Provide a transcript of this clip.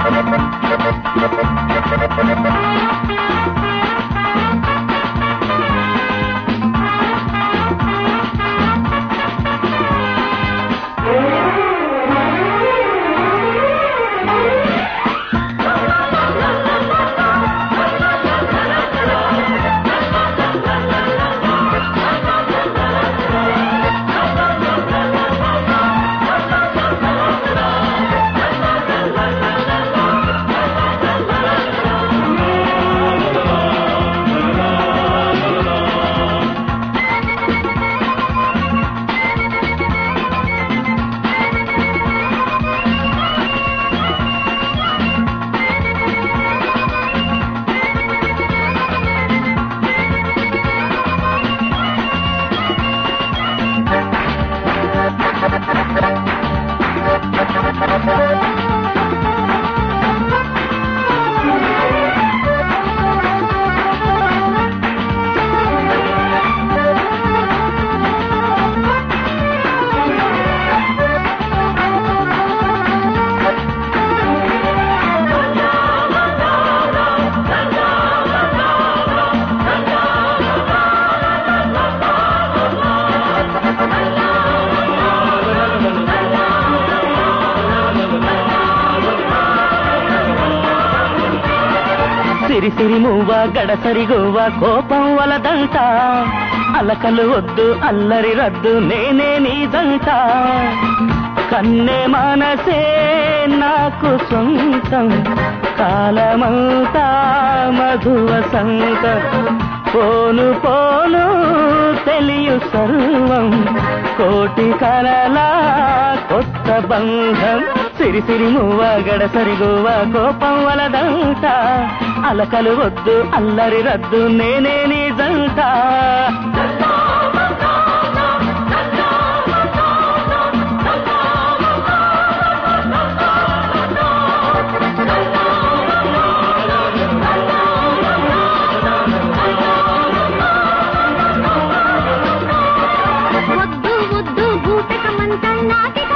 సిరి సిరి మువ్వ గడసరి గువ్వ కోపం వలదంట అలకలు వద్దు అల్లరి రద్దు నేనే నీదంట కన్నె మనసే నాకు సొంతం కాలమంతా మధువ సంత పోను పోను తెలియు సర్వం కోటి కలలా కొత్త బంధం సిరి సిరి మువ్వ గడసరి గువ్వ కోపం వలదంట అలకలు వద్దు అల్లరి రద్దు నేనే నీదంట వద్దు వద్దు భూతకమంతా నాటి